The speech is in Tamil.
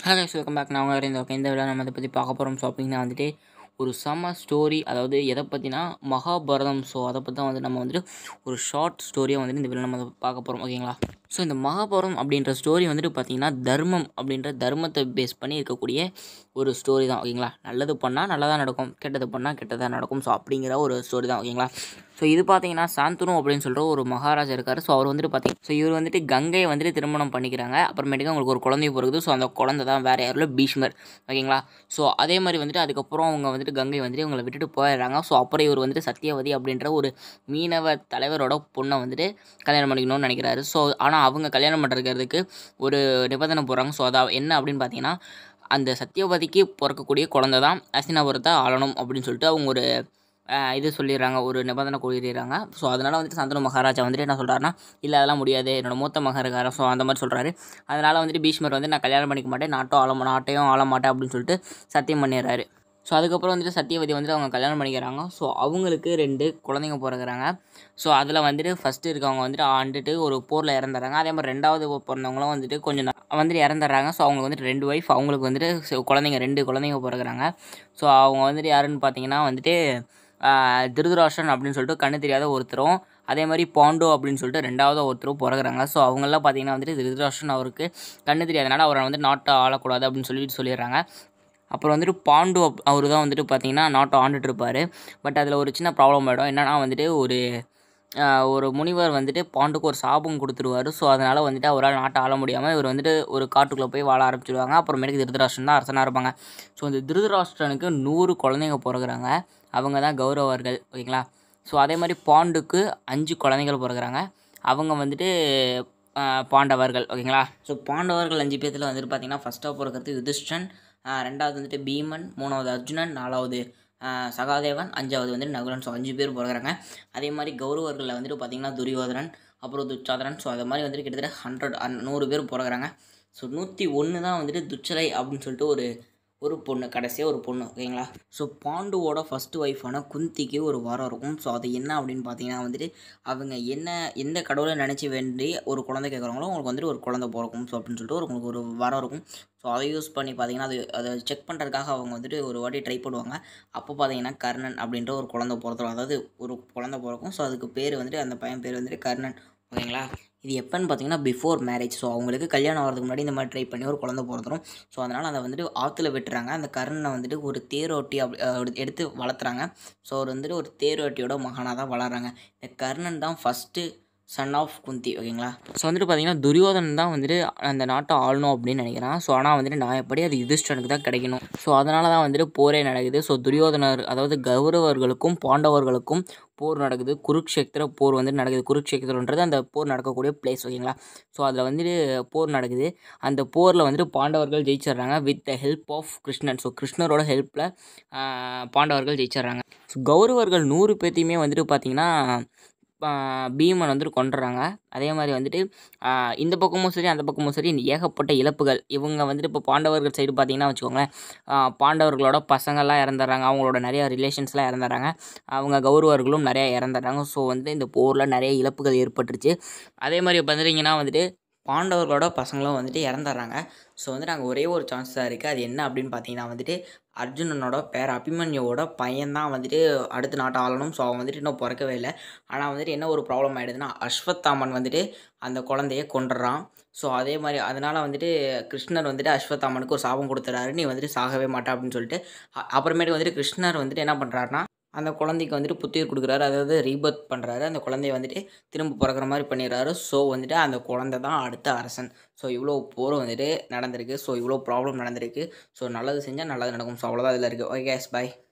ஹலோ கைஸ் வெல்கம் பேக் நான் உங்கள் இந்த ஓகே இந்த விழா நம்ம அதை பற்றி பார்க்க போகிறோம் ஸோ அப்படின்னா வந்துட்டு ஒரு செம்ம ஸ்டோரி அதாவது எதை பற்றினா மகாபாரதம் ஸோ அதை பற்றி தான் வந்து நம்ம வந்துட்டு ஒரு ஷார்ட் ஸ்டோரியாக வந்துட்டு இந்த விழா நம்ம பார்க்க போகிறோம் ஓகேங்களா ஸோ இந்த மகாபாரதம் அப்படின்ற ஸ்டோரி வந்துட்டு பார்த்திங்கன்னா தர்மம் அப்படின்ற தர்மத்தை பேஸ் பண்ணி இருக்கக்கூடிய ஒரு ஸ்டோரி தான் ஓகேங்களா நல்லது பண்ணால் நல்லதாக நடக்கும் கெட்டது பண்ணால் கெட்டதாக நடக்கும் ஸோ அப்படிங்கிற ஒரு ஸ்டோரி தான் ஓகேங்களா ஸோ இது பார்த்தீங்கன்னா சாந்தனு அப்படின்னு சொல்கிற ஒரு மகாராஜா இருக்கார் ஸோ அவர் வந்துட்டு பார்த்தீங்க ஸோ இவர் வந்துட்டு கங்கையை வந்துட்டு திருமணம் பண்ணிக்கிறாங்க அப்புறமேட்டுக்கு அவங்களுக்கு ஒரு குழந்தை பிறகுது ஸோ அந்த குழந்தை தான் வேறு யாரும் இல்லை பீஷ்மர் ஓகேங்களா ஸோ அதே மாதிரி வந்துட்டு அதுக்கப்புறம் அவங்க வந்துட்டு கங்கை வந்துட்டு இவங்களை விட்டுட்டு போயிடுறாங்க ஸோ அப்புறம் இவர் வந்துட்டு சத்தியவதி அப்படின்ற ஒரு மீனவ தலைவரோட பொண்ணை வந்துட்டு கல்யாணம் பண்ணிக்கணும்னு நினைக்கிறாரு ஸோ ஆனால் அவங்க கல்யாணம் பண்ணுறதுக்கு ஒரு நிபந்தனை போடுறாங்க ஸோ அதான் என்ன அப்படின்னு பார்த்தீங்கன்னா அந்த சத்தியவதிக்கு பிறக்கக்கூடிய குழந்தை தான் அசினாபுரத்தை ஆளணும் அப்படின்னு சொல்லிட்டு அவங்க ஒரு ஆஹ் இது சொல்லிடுறாங்க ஒரு நிபந்தனை கூறிடுறாங்க ஸோ அதனால் வந்துட்டு சந்தனு மகாராஜா வந்துட்டு என்ன சொல்கிறாருன்னா இல்லை அதெல்லாம் முடியாது என்னோட மூத்த மகன் இருக்காரு ஸோ அந்த மாதிரி சொல்கிறாரு அதனால் வந்துட்டு பீஷ்மர் வந்து நான் கல்யாணம் பண்ணிக்க மாட்டேன் நாட்டும் ஆள நாட்டையும் ஆள மாட்டேன் அப்படின்னு சொல்லிட்டு சத்தியம் பண்ணிடுறாரு ஸோ அதுக்கப்புறம் வந்துட்டு சத்தியவதி வந்துட்டு அவங்க கல்யாணம் பண்ணிக்கிறாங்க ஸோ அவங்களுக்கு ரெண்டு குழந்தைங்க பிறகுறாங்க ஸோ அதில் வந்துட்டு ஃபஸ்ட்டு இருக்கவங்க வந்துட்டு ஆண்டுட்டு ஒரு போரில் இறந்துடுறாங்க அதே மாதிரி ரெண்டாவது பிறந்தவங்களும் வந்துட்டு கொஞ்சம் நா- வந்துட்டு இறந்துடுறாங்க ஸோ அவங்களுக்கு வந்துட்டு ரெண்டு ஒய்ஃப் அவங்களுக்கு வந்துட்டு சி- குழந்தைங்க ரெண்டு குழந்தைங்க பிறகுறாங்க ஸோ அவங்க வந்துட்டு யாருன்னு பார்த்தீங்கன்னா வந்துட்டு ஆஹ், திருதராஷ்டிரன் அப்படின்னு சொல்லிட்டு கண்ணு தெரியாத ஒருத்தரும் அதே மாதிரி பாண்டோ அப்படின்னு சொல்லிட்டு ரெண்டாவது ஒருத்தரும் பிறகுறாங்க ஸோ அவங்கெல்லாம் பார்த்தீங்கன்னா வந்துட்டு திருதராஷ்டிரன் அவருக்கு கண்ணு தெரியாதனால அவரை வந்து நாட்டை ஆளக்கூடாது அப்படின்னு சொல்லிட்டு சொல்லிடுறாங்க அப்புறம் வந்துட்டு பாண்டு அவர் தான் வந்துட்டு பார்த்தீங்கன்னா நாட்டை ஆண்டுட்டு இருப்பார் பட் அதில் ஒரு சின்ன ப்ராப்ளம் ஆகிடும் என்னன்னா வந்துட்டு ஒரு ஆஹ், ஒரு முனிவர் வந்துட்டு பாண்டுக்கு ஒரு சாபம் கொடுத்துருவாரு ஸோ அதனால் வந்துட்டு அவரால் நாட்டை ஆள முடியாமல் இவர் வந்துட்டு ஒரு காட்டுக்குள்ளே போய் வாழ ஆரம்பிச்சிடுவாங்க அப்புறமேட்டுக்கு திருதராஷ்டிரன் தான் அரசனாக இருப்பாங்க ஸோ இந்த திருதராஷ்டிரனுக்கு நூறு குழந்தைங்க பிறகுறாங்க அவங்க தான் கௌரவர்கள் ஓகேங்களா ஸோ அதே மாதிரி பாண்டுக்கு அஞ்சு குழந்தைகள் பிறகுறாங்க அவங்க வந்துட்டு ஆஹ், பாண்டவர்கள் ஓகேங்களா ஸோ பாண்டவர்கள் அஞ்சு பேர்த்தில் வந்துட்டு பார்த்தீங்கன்னா ஃபஸ்ட்டாக பிறக்கிறது யுதிஷ்டன் ஆஹ், ரெண்டாவது வந்துட்டு பீமன் மூணாவது அர்ஜுனன் நாலாவது ஆஹ், சகாதேவன் அஞ்சாவது வந்துட்டு நகுலன் ஸோ அஞ்சு பேர் பிறகுறாங்க அதே மாதிரி கௌரவர்களில் வந்துட்டு பார்த்தீங்கன்னா துரியோதனன் அப்புறம் துச்சாதனன் ஸோ அது மாதிரி வந்துட்டு கிட்டத்தட்ட ஹண்ட்ரட் நூறு பேர் பிறகுறாங்க ஸோ நூற்றி ஒன்று தான் வந்துட்டு துச்சலை அப்படின்னு சொல்லிட்டு ஒரு ஒரு பொண்ணு கடைசியாக ஒரு பொண்ணு ஓகேங்களா ஸோ பாண்டுவோட ஃபஸ்ட்டு ஒய்ஃபான குந்திக்கு ஒரு வரம் இருக்கும் ஸோ அது என்ன அப்படின்னு பார்த்தீங்கன்னா வந்துட்டு அவங்க என்ன எந்த கடவுளை நினச்சி வேண்டி ஒரு குழந்தை கேட்குறாங்களோ அவங்களுக்கு வந்துட்டு ஒரு குழந்தை பிறக்கும் ஸோ அப்படின்னு சொல்லிட்டு ஒரு உங்களுக்கு ஒரு வரம் இருக்கும் ஸோ அதை யூஸ் பண்ணி பார்த்தீங்கன்னா அது அதை செக் பண்ணுறதுக்காக அவங்க வந்துட்டு ஒரு வாட்டி ட்ரை பண்ணுவாங்க அப்போ பார்த்தீங்கன்னா கர்ணன் அப்படின்ற ஒரு குழந்தை பிறந்துடும் அதாவது ஒரு குழந்தை பிறக்கும் ஸோ அதுக்கு பேர் வந்துட்டு அந்த பையன் பேர் வந்துட்டு கர்ணன் ஓகேங்களா இது எப்போன்னு பார்த்தீங்கன்னா பிஃபோர் மேரேஜ் ஸோ அவங்களுக்கு கல்யாணம் ஆகிறதுக்கு முன்னாடி இந்த மாதிரி ட்ரை பண்ணி ஒரு குழந்தை பிறந்துடும் ஸோ அதனால் அதை வந்துட்டு ஆற்றுல விட்டுறாங்க அந்த கர்ணனை வந்துட்டு ஒரு தேரோட்டி அப்படி அஹ் எடுத்து வளர்த்துறாங்க ஸோ அவர் வந்துட்டு ஒரு தேரோட்டியோட மகனாக தான் வளர்றாங்க இந்த கர்ணன் தான் ஃபஸ்ட்டு சன் ஆஃப் குந்தி ஓகேங்களா ஸோ வந்துட்டு பார்த்தீங்கன்னா துரியோதனன் தான் வந்துட்டு அந்த நாட்டை ஆளணும் அப்படின்னு நினைக்கிறான் ஸோ ஆனால் வந்துட்டு நான் எப்படி அது யுதிஷ்டனுக்கு தான் கிடைக்கணும் ஸோ அதனால தான் வந்துட்டு போரே நடக்குது ஸோ துரியோதனர் அதாவது கௌரவர்களுக்கும் பாண்டவர்களுக்கும் போர் நடக்குது குருக்ஷேத்திர போர் வந்து நடக்குது குருக்ஷேத்திரன்றது அந்த போர் நடக்கக்கூடிய பிளேஸ் ஓகேங்களா ஸோ அதில் வந்துட்டு போர் நடக்குது அந்த போரில் வந்துட்டு பாண்டவர்கள் ஜெயிச்சிடுறாங்க with the help of Krishnan so கிருஷ்ணரோட ஹெல்ப்பில் பாண்டவர்கள் ஜெயிச்சிடுறாங்க ஸோ கௌரவர்கள் நூறு பேர்த்தையுமே வந்துட்டு பார்த்தீங்கன்னா ஆஹ் பீமன் வந்துட்டு கொண்டுறாங்க அதே மாதிரி வந்துட்டு ஆஹ் இந்த பக்கமும் சரி அந்த பக்கமும் சரி ஏகப்பட்ட இழப்புகள் இவங்க வந்துட்டு இப்போ பாண்டவர்கள் சைடு பார்த்தீங்கன்னா வச்சுக்கோங்களேன் ஆஹ் பாண்டவர்களோட பசங்கள்லாம் இறந்துடுறாங்க அவங்களோட நிறைய ரிலேஷன்ஸ்லாம் இறந்துடுறாங்க அவங்க கௌரவர்களும் நிறைய இறந்துடுறாங்க ஸோ வந்து இந்த போரில் நிறைய இழப்புகள் ஏற்பட்டுருச்சு அதே மாதிரி பார்த்துட்டிங்கன்னா வந்துட்டு பாண்டவர்களோட பசங்களும் வந்துட்டு இறந்துடுறாங்க ஸோ வந்துட்டு அங்கே ஒரே ஒரு சான்ஸ் தான் இருக்குது அது என்ன அப்படின்னு பார்த்தீங்கன்னா வந்துட்டு அர்ஜுனனோட பேர் அபிமன்யுவோட பையன்தான் வந்துட்டு அடுத்த நாட்டை ஆளணும் ஸோ அவன் வந்துட்டு இன்னும் பிறக்கவே இல்லை ஆனால் வந்துட்டு என்ன ஒரு ப்ராப்ளம் ஆகிடுதுன்னா அஸ்வத்தாமன் வந்துட்டு அந்த குழந்தைய கொண்டுறான் ஸோ அதே மாதிரி அதனால் வந்துட்டு கிருஷ்ணர் வந்துட்டு அஸ்வத்தாமனுக்கு ஒரு சாபம் கொடுத்துறாரு நீ வந்துட்டு சாகவே மாட்டே அப்படின்னு சொல்லிட்டு அ- அப்புறமேட்டு வந்துட்டு கிருஷ்ணர் வந்துட்டு என்ன பண்ணுறாருனா அந்த குழந்தைக்கு வந்துட்டு புத்துயிர் கொடுக்குறாரு அதாவது ரீபர்த் பண்ணுறாரு அந்த குழந்தைய வந்துட்டு திரும்ப பிறக்கிற மாதிரி பண்ணிடுறாரு ஸோ வந்துட்டு அந்த குழந்தை தான் அடுத்த அரசன் ஸோ இவ்வளோ போர் வந்துட்டு நடந்திருக்கு ஸோ இவ்வளோ ப்ராப்ளம் நடந்திருக்கு ஸோ நல்லது செஞ்சால் நல்லது நடக்கும் ஸோ அவ்வளோதான் இதில் இருக்குது ஓகே பை